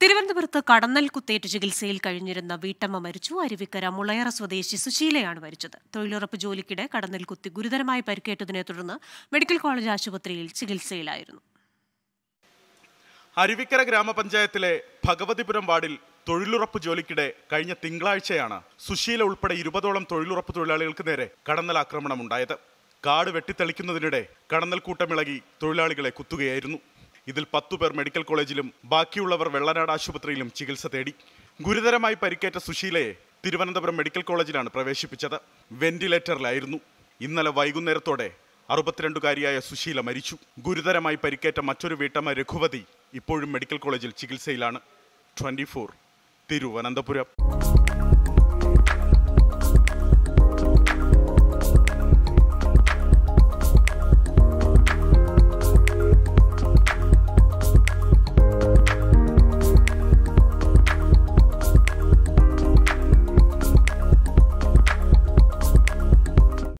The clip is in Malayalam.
തിരുവനന്തപുരത്ത് കടന്നൽ കുത്തേറ്റ് ചികിത്സയിൽ കഴിഞ്ഞിരുന്ന വീട്ടമ്മ മരിച്ചു അരുവിക്കര മുളയറ സ്വദേശി സുശീലയാണ് മരിച്ചത് തൊഴിലുറപ്പ് ജോലിക്കിടെ കടന്നൽ കുത്തി ഗുരുതരമായി പരിക്കേറ്റതിനെ തുടർന്ന് മെഡിക്കൽ കോളേജ് ആശുപത്രിയിൽ ചികിത്സയിലായിരുന്നു അരുവിക്കര ഗ്രാമപഞ്ചായത്തിലെ ഭഗവതിപുരം വാർഡിൽ തൊഴിലുറപ്പ് ജോലിക്കിടെ കഴിഞ്ഞ തിങ്കളാഴ്ചയാണ് സുശീല ഉൾപ്പെടെ ഇരുപതോളം തൊഴിലുറപ്പ് തൊഴിലാളികൾക്ക് നേരെ കടന്നൽ ആക്രമണം ഉണ്ടായത് കാട് വെട്ടിത്തെളിക്കുന്നതിനിടെ കടന്നൽ കൂട്ടമിളകി തൊഴിലാളികളെ കുത്തുകയായിരുന്നു ഇതിൽ പത്തുപേർ മെഡിക്കൽ കോളേജിലും ബാക്കിയുള്ളവർ വെള്ളനാട് ആശുപത്രിയിലും ചികിത്സ തേടി ഗുരുതരമായി പരിക്കേറ്റ സുശീലയെ തിരുവനന്തപുരം മെഡിക്കൽ കോളേജിലാണ് പ്രവേശിപ്പിച്ചത് വെന്റിലേറ്ററിലായിരുന്നു ഇന്നലെ വൈകുന്നേരത്തോടെ അറുപത്തിരണ്ടുകാരിയായ സുശീല മരിച്ചു ഗുരുതരമായി പരിക്കേറ്റ മറ്റൊരു വീട്ടമ്മ രഘുവതി ഇപ്പോഴും മെഡിക്കൽ കോളേജിൽ ചികിത്സയിലാണ് ട്വന്റി തിരുവനന്തപുരം